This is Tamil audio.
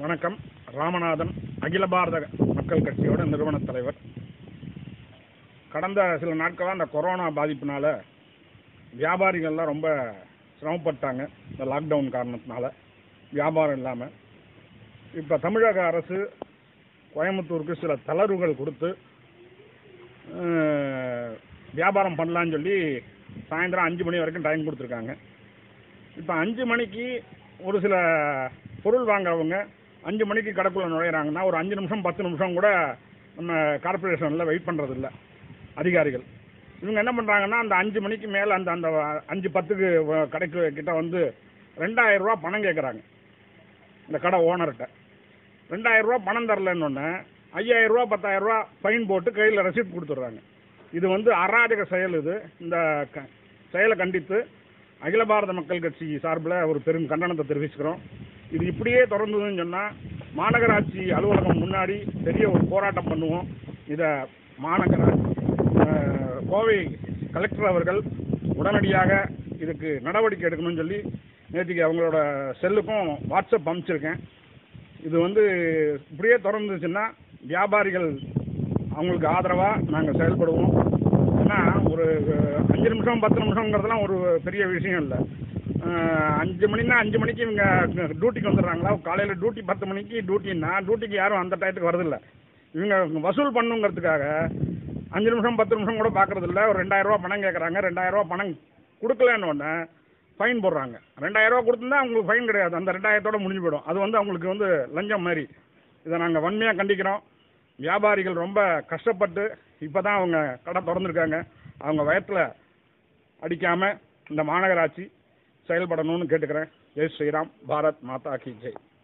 வணக்கம் ராமநாதன் அகில பாரத மக்கள் கட்சியோட நிறுவன தலைவர் கடந்த சில நாட்களாக அந்த கொரோனா பாதிப்பினால வியாபாரிகள்லாம் ரொம்ப சிரமப்பட்டாங்க இந்த லாக்டவுன் காரணத்தினால வியாபாரம் இல்லாமல் இப்போ தமிழக அரசு கோயம்புத்தூருக்கு சில தளர்வுகள் கொடுத்து அஹ், வியாபாரம் பண்ணலான்னு சொல்லி சாயந்தரம் அஞ்சு மணி வரைக்கும் டைம் கொடுத்துருக்காங்க இப்போ அஞ்சு மணிக்கு ஒரு சில பொருள் வாங்குறவங்க அஞ்சு மணிக்கு கடைக்குள்ள நுழையிறாங்கன்னா ஒரு அஞ்சு நிமிஷம் பத்து நிமிஷம் கூட நம்ம கார்ப்பரேஷனில் வெயிட் பண்ணுறது இல்ல அதிகாரிகள் இவங்க என்ன பண்ணுறாங்கன்னா அந்த அஞ்சு மணிக்கு மேலே அந்த அந்த அஞ்சு பத்துக்கு வ- கடைக்கு கிட்ட வந்து ரெண்டாயிரம் ரூபா பணம் கேட்குறாங்க இந்த கடை ஓனர்கிட்ட ரெண்டாயிரம் ரூபா பணம் தரலன்னொன்னே ஐயாயிரம் ரூபா பத்தாயிரம் ரூபா ஃபைன் போட்டு கையில் ரசீட் கொடுத்துட்றாங்க இது வந்து அராஜக செயல் இது இந்த க- செயலை கண்டித்து அகில பாரத மக்கள் கட்சி சார்பில் ஒரு பெரும் கண்டனத்தை தெரிவிச்சுக்கிறோம் இது இப்படியே தொடர்ந்ததுன்னு சொன்னால் மாநகராட்சி அலுவலகம் முன்னாடி பெரிய ஒரு போராட்டம் பண்ணுவோம் இதை மாநகர அஹ், கோவை கலெக்டர் அவர்கள் உடனடியாக இதுக்கு நடவடிக்கை எடுக்கணும்னு சொல்லி நேற்றுக்கு அவங்களோட செல்லுக்கும் வாட்ஸ்அப் அனுப்பிச்சிருக்கேன் இது வந்து இப்படியே தொடர்ந்துச்சுன்னா வியாபாரிகள் அவங்களுக்கு ஆதரவாக நாங்கள் செயல்படுவோம் ஏன்னா ஒரு அஹ், அஞ்சு நிமிஷம் பத்து நிமிஷங்கிறதுலாம் ஒரு பெரிய விஷயம் இல்லை அஞ்சு மணினா அஞ்சு மணிக்கு இவங்க டியூட்டிக்கு வந்துடுறாங்களா காலையில் டியூட்டி பத்து மணிக்கு டியூட்டின்னா டியூட்டிக்கு யாரும் அந்த டயத்துக்கு வரதில்லை இவங்க வசூல் பண்ணுங்கிறதுக்காக அஞ்சு நிமிஷம் பத்து நிமிஷம் கூட பார்க்கறது இல்ல ஒரு ரெண்டாயிரம் ரூபா பணம் கேட்குறாங்க ரெண்டாயிரம் ரூபா பணம் கொடுக்கலன்னு உடனே ஃபைன் போடுறாங்க ரெண்டாயிரம் ரூபா கொடுத்துருந்தா அவங்களுக்கு ஃபைன் கிடையாது அந்த ரெண்டாயிரத்தோட முடிஞ்சு போயிடும் அது வந்து அவங்களுக்கு வந்து லஞ்சம் மாதிரி இதை நாங்கள் வன்மையாக கண்டிக்கிறோம் வியாபாரிகள் ரொம்ப கஷ்டப்பட்டு இப்போ தான் அவங்க கடை திறந்துருக்காங்க அவங்க வயத்தில் அடிக்காமல் இந்த மாநகராட்சி செயல்படணும்னு கேட்டுக்கிறேன் ஜெய் ஸ்ரீராம் பாரத் மாதா கி ஜெய்